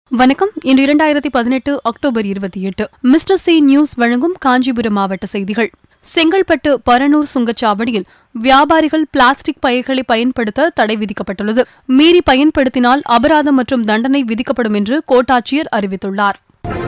வணக்கம் இன்று இரண்டாயிரத்தி பதினெட்டு அக்டோபர் இருபத்தி எட்டு மிஸ்டர் சி நியூஸ் வழங்கும் காஞ்சிபுரம் மாவட்ட செய்திகள் செங்கல்பட்டு பரனூர் சுங்கச்சாவடியில் வியாபாரிகள் பிளாஸ்டிக் பைகளை பயன்படுத்த தடை விதிக்கப்பட்டுள்ளது மீறி பயன்படுத்தினால் அபராதம் மற்றும் தண்டனை விதிக்கப்படும் என்று கோட்டாட்சியர் அறிவித்துள்ளார்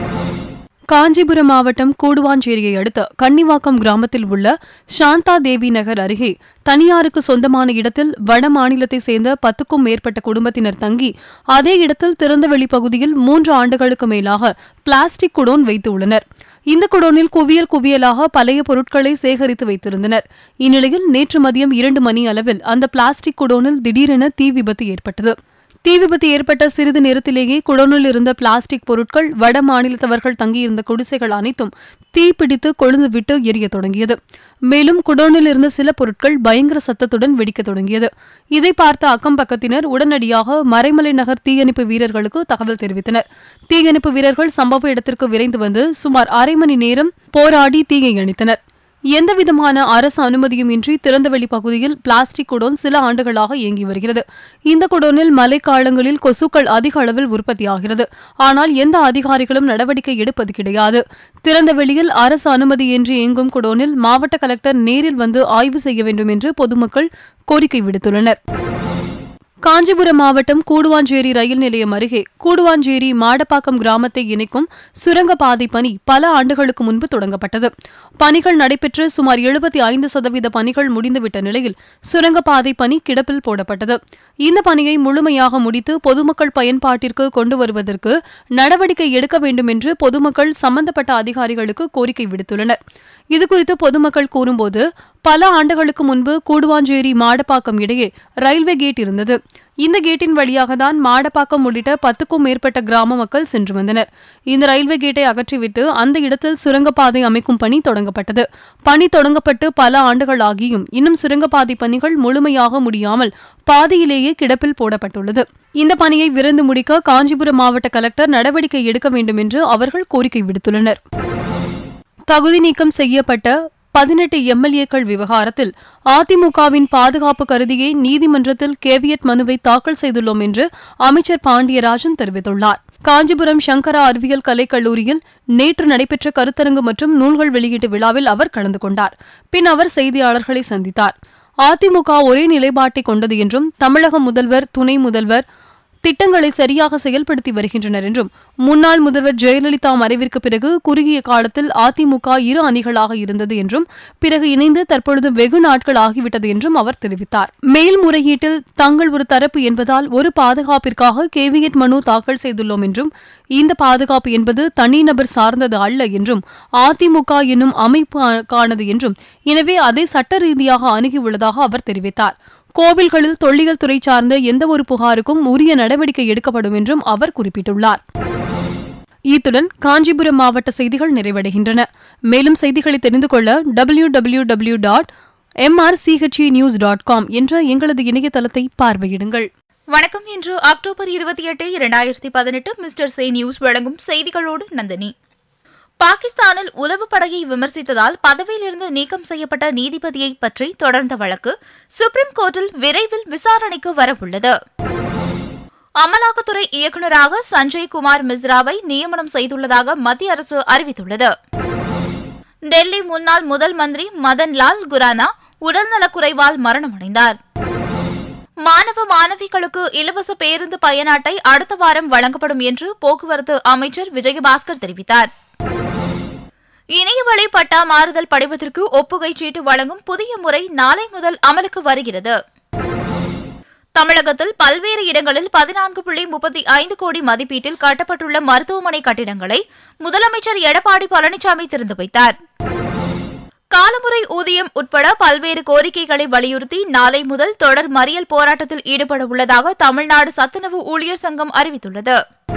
காஞ்சிபுரம் மாவட்டம் கூடுவாஞ்சேரியை அடுத்த கன்னிவாக்கம் கிராமத்தில் உள்ள சாந்தா தேவி நகர் அருகே தனியாருக்கு சொந்தமான இடத்தில் வட மாநிலத்தைச் சேர்ந்த பத்துக்கும் மேற்பட்ட குடும்பத்தினர் தங்கி அதே இடத்தில் திறந்தவெளி பகுதியில் மூன்று ஆண்டுகளுக்கு மேலாக பிளாஸ்டிக் குடோன் வைத்துள்ளனர் இந்த குடோனில் குவியல் குவியலாக பழைய பொருட்களை சேகரித்து வைத்திருந்தனர் இந்நிலையில் நேற்று மதியம் இரண்டு மணி அளவில் அந்த பிளாஸ்டிக் குடோனில் திடீரென தீ விபத்து ஏற்பட்டது தீ விபத்து ஏற்பட்ட சிறிது நேரத்திலேயே குடோனில் இருந்த பிளாஸ்டிக் பொருட்கள் வட மாநிலத்தவர்கள் தங்கியிருந்த குடிசைகள் அனைத்தும் தீப்பிடித்து கொழுந்துவிட்டு எரியத் தொடங்கியது மேலும் குடோனில் இருந்த சில பொருட்கள் பயங்கர சத்தத்துடன் வெடிக்கத் தொடங்கியது இதை பார்த்த அக்கம் பக்கத்தினர் உடனடியாக மறைமலை நகர் தீயணைப்பு வீரர்களுக்கு தகவல் தெரிவித்தனர் தீயணைப்பு வீரர்கள் சம்பவ இடத்திற்கு விரைந்து வந்து சுமார் அரை மணி நேரம் போராடி தீயை அணைத்தனர் எந்தவிதமான அரசு அனுமதியுமின்றி திறந்தவெளி பகுதியில் பிளாஸ்டிக் குடோன் சில ஆண்டுகளாக இயங்கி வருகிறது இந்த குடோனில் மழைக்காலங்களில் கொசுக்கள் அதிக அளவில் உற்பத்தியாகிறது ஆனால் எந்த அதிகாரிகளும் நடவடிக்கை எடுப்பது கிடையாது திறந்த வெளியில் அரசு அனுமதியின்றி இயங்கும் குடோனில் மாவட்ட கலெக்டர் நேரில் வந்து ஆய்வு செய்ய வேண்டும் என்று பொதுமக்கள் கோரிக்கை விடுத்துள்ளனர் காஞ்சிபுரம் மாவட்டம் கூடுவாஞ்சேரி ரயில் நிலையம் அருகே கூடுவாஞ்சேரி மாடப்பாக்கம் கிராமத்தை இணைக்கும் சுரங்கப்பாதை பணி பல ஆண்டுகளுக்கு முன்பு தொடங்கப்பட்டது பணிகள் நடைபெற்று சுமார் எழுபத்தி ஐந்து சதவீத பணிகள் முடிந்துவிட்ட நிலையில் சுரங்கப்பாதை பணி கிடப்பில் போடப்பட்டது இந்த பணியை முழுமையாக முடித்து பொதுமக்கள் பயன்பாட்டிற்கு கொண்டு வருவதற்கு நடவடிக்கை எடுக்க வேண்டும் என்று பொதுமக்கள் சம்பந்தப்பட்ட அதிகாரிகளுக்கு கோரிக்கை விடுத்துள்ளனர் இதுகுறித்து பொதுமக்கள் கூறும்போது பல ஆண்டுகளுக்கு முன்பு கூடுவாஞ்சேரி மாடப்பாக்கம் இடையே ரயில்வே கேட் இருந்தது இந்த கேட்டின் வழியாக தான் மாடப்பாக்கம் உள்ளிட்ட பத்துக்கும் மேற்பட்ட கிராம மக்கள் சென்று வந்தனர் இந்த ரயில்வே கேட்டை அகற்றிவிட்டு அந்த இடத்தில் சுரங்கப்பாதை அமைக்கும் பணி தொடங்கப்பட்டது பணி தொடங்கப்பட்டு பல ஆண்டுகள் ஆகியும் இன்னும் சுரங்கப்பாதை பணிகள் முழுமையாக முடியாமல் பாதியிலேயே கிடப்பில் போடப்பட்டுள்ளது இந்த பணியை விரைந்து முடிக்க காஞ்சிபுரம் மாவட்ட கலெக்டர் நடவடிக்கை எடுக்க வேண்டும் என்று அவர்கள் கோரிக்கை விடுத்துள்ளனர் தகுதி நீக்கம் செய்யப்பட்ட பதினெட்டு எம்எல்ஏக்கள் விவகாரத்தில் அதிமுகவின் பாதுகாப்பு கருதியே நீதிமன்றத்தில் கேவியட் மனுவை தாக்கல் செய்துள்ளோம் என்று அமைச்சர் பாண்டியராஜன் தெரிவித்துள்ளார் காஞ்சிபுரம் சங்கரா அறிவியல் கலைக்கல்லூரியில் நேற்று நடைபெற்ற கருத்தரங்கு மற்றும் நூல்கள் வெளியீட்டு விழாவில் அவர் கலந்து கொண்டார் பின் அவர் செய்தியாளர்களை சந்தித்தார் அதிமுக ஒரே நிலைப்பாட்டை கொண்டது என்றும் தமிழக முதல்வர் துணை முதல்வர் திட்டங்களை சரியாக செயல்படுத்தி வருகின்றனர் என்றும் முன்னாள் முதல்வர் ஜெயலலிதா மறைவிற்கு பிறகு குறுகிய காலத்தில் அதிமுக இரு அணிகளாக இருந்தது என்றும் பிறகு இணைந்து தற்பொழுது வெகு நாட்கள் ஆகிவிட்டது என்றும் அவர் தெரிவித்தார் மேல்முறையீட்டில் தங்கள் ஒரு தரப்பு என்பதால் ஒரு பாதுகாப்பிற்காக கேவியட் மனு தாக்கல் செய்துள்ளோம் என்றும் இந்த பாதுகாப்பு என்பது தனிநபர் சார்ந்தது அல்ல என்றும் அதிமுக என்னும் அமைப்புக்கானது என்றும் எனவே அதை சட்ட ரீதியாக அணுகியுள்ளதாக அவர் தெரிவித்தார் கோவில்களில் தொல்லியல் துறை சார்ந்த எந்தவொரு புகாருக்கும் உரிய நடவடிக்கை எடுக்கப்படும் என்றும் அவர் குறிப்பிட்டுள்ளார் இத்துடன் காஞ்சிபுரம் மாவட்ட செய்திகள் நிறைவடைகின்றன மேலும் செய்திகளை தெரிந்து கொள்ள W W W dot MRCHE news dot com என்ற எங்களது இணையதளத்தை பார்வையிடுங்கள் வணக்கம் இன்று அக்டோபர் இருபத்தி எட்டு இரண்டாயிரத்தி பதினெட்டு மிஸ்டர் சே நியூஸ் வழங்கும் செய்திகளோடு நந்தினி பாகிஸ்தானில் உளவு படையை விமர்சித்ததால் பதவியிலிருந்து நீக்கம் செய்யப்பட்ட நீதிபதியை பற்றி தொடர்ந்த வழக்கு சுப்ரீம் கோர்ட்டில் விரைவில் விசாரணைக்கு வரவுள்ளது அமலாக்கத்துறை இயக்குநராக சஞ்சய் குமார் மிஸ்ராவை நியமனம் செய்துள்ளதாக மத்திய அரசு அறிவித்துள்ளது டெல்லி முன்னாள் முதல் மந்திரி மதன்லால் குரானா உடல்நலக்குறைவால் மரணமடைந்தார் மாணவ மாணவிகளுக்கு இலவச பேருந்து பயண அட்டை அடுத்த வாரம் வழங்கப்படும் என்று போக்குவரத்து அமைச்சர் விஜயபாஸ்கர் தெரிவித்தார் இணையவழி பட்டா மாறுதல் படிவத்திற்கு ஒப்புகை சீட்டு வழங்கும் புதிய முறை நாளை முதல் அமலுக்கு வருகிறது தமிழகத்தில் பல்வேறு இடங்களில் பதினான்கு புள்ளி முப்பத்தி ஐந்து கோடி மதிப்பீட்டில் கட்டப்பட்டுள்ள மருத்துவமனை கட்டிடங்களை முதலமைச்சர் எடப்பாடி பழனிசாமி திறந்து வைத்தார் காலமுறை ஊதியம் உட்பட பல்வேறு கோரிக்கைகளை வலியுறுத்தி நாளை முதல் தொடர் மறியல் போராட்டத்தில் ஈடுபட உள்ளதாக தமிழ்நாடு சத்துணவு ஊழியர் சங்கம் அறிவித்துள்ளது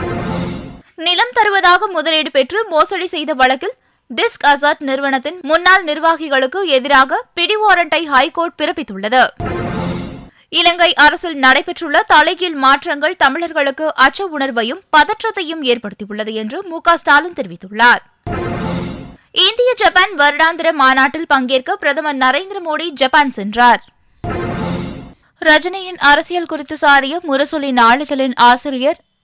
நிலம் தருவதாக முதலீடு பெற்று மோசடி செய்த வழக்கில் டிஸ்க் அசாட் நிறுவனத்தின் முன்னாள் நிர்வாகிகளுக்கு எதிராக பிடி வாரண்டை ஹைகோர்ட் பிறப்பித்துள்ளது இலங்கை அரசில் நடைபெற்றுள்ள தலைகீழ் மாற்றங்கள் தமிழர்களுக்கு அச்ச உணர்வையும் பதற்றத்தையும் ஏற்படுத்தியுள்ளது என்று மு க ஸ்டாலின் தெரிவித்துள்ளார் இந்திய ஜப்பான் வருடாந்திர மாநாட்டில் பங்கேற்க பிரதமர் நரேந்திர மோடி ஜப்பான் சென்றார் ரஜினியின் அரசியல் குறித்து சாரிய முரசொலி நாளிதழின் ஆசிரியர்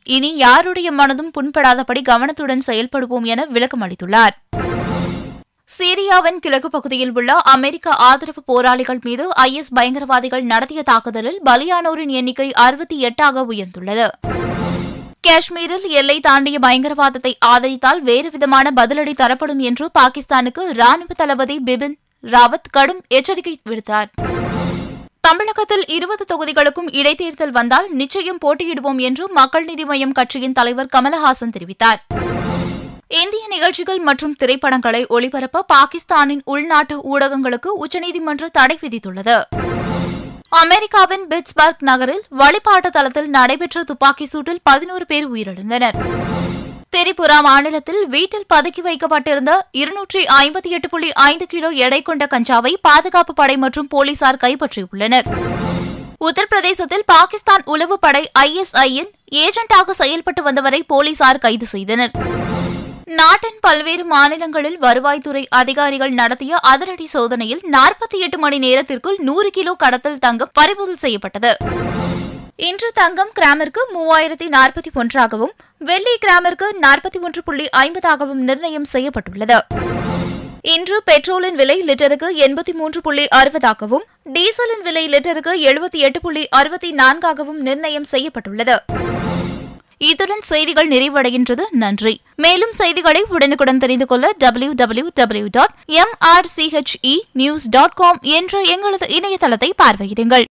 இனி யாருடைய மனதும் புண்படாதபடி கவனத்துடன் செயல்படுவோம் என விளக்கம் அளித்துள்ளார் சிரியாவின் கிழக்கு பகுதியில் உள்ள அமெரிக்க ஆதரவு போராளிகள் மீது ஐஎஸ் பயங்கரவாதிகள் நடத்திய தாக்குதலில் பலியானோரின் எண்ணிக்கை அறுபத்தி எட்டாக உயர்ந்துள்ளது காஷ்மீரில் எல்லை தாண்டிய பயங்கரவாதத்தை ஆதரித்தால் வேறு விதமான பதிலடி தரப்படும் என்று பாகிஸ்தானுக்கு ராணுவ தளபதி பிபின் ராவத் கடும் எச்சரிக்கை விடுத்தார் தமிழகத்தில் இருபது தொகுதிகளுக்கும் இடைத்தேர்தல் வந்தால் நிச்சயம் போட்டியிடுவோம் என்று மக்கள் நீதி மய்யம் கட்சியின் தலைவர் கமலஹாசன் தெரிவித்தார் இந்திய நிகழ்ச்சிகள் மற்றும் திரைப்படங்களை ஒளிபரப்ப பாகிஸ்தானின் உள்நாட்டு ஊடகங்களுக்கு உச்சநீதிமன்ற தடை விதித்துள்ளது அமெரிக்காவின் பிட்ஸ்பர்க் நகரில் வழிபாட்டு தளத்தில் நடைபெற்ற துப்பாக்கி சூட்டில் பதினோரு பேர் உயிரிழந்தனர் திரிபுரா மாநிலத்தில் வீட்டில் பதுக்கி வைக்கப்பட்டிருந்த இருநூற்றி ஐம்பத்தி எட்டு புள்ளி ஐந்து கிலோ எடை கொண்ட கஞ்சாவை பாதுகாப்பு படை மற்றும் போலீசார் கைப்பற்றியுள்ளனர் உத்தரப்பிரதேசத்தில் பாகிஸ்தான் உளவு படை ஐஎஸ்ஐயின் ஏஜென்ட்டாக செயல்பட்டு வந்தவரை போலீசார் கைது செய்தனர் நாட்டின் பல்வேறு மாநிலங்களில் வருவாய்த்துறை அதிகாரிகள் நடத்திய அதிரடி சோதனையில் நாற்பத்தி எட்டு மணி நேரத்திற்குள் நூறு கிலோ கடத்தல் தங்கம் பறிமுதல் செய்யப்பட்டது இன்று தங்கம் கிராமிற்கு மூவாயிரத்தி நாற்பத்தி ஒன்றாகவும் வெள்ளி கிராமிற்கு நாற்பத்தி ஒன்று புள்ளி ஐம்பதாகவும் நிர்ணயம் செய்யப்பட்டுள்ளது இன்று பெட்ரோலின் விலை லிட்டருக்கு எண்பத்தி மூன்று புள்ளி அறுபதாகவும் டீசலின் விலை லிட்டருக்கு எழுபத்தி எட்டு புள்ளி அறுபத்தி நான்காகவும் நிர்ணயம் செய்யப்பட்டுள்ளது இத்துடன் செய்திகள் நிறைவடைகின்றது நன்றி மேலும் செய்திகளை உடனுக்குடன் தெரிந்து கொள்ள W W W dot MRCHE news dot com என்ற எங்களது இணையதளத்தை பார்வையிடுங்கள்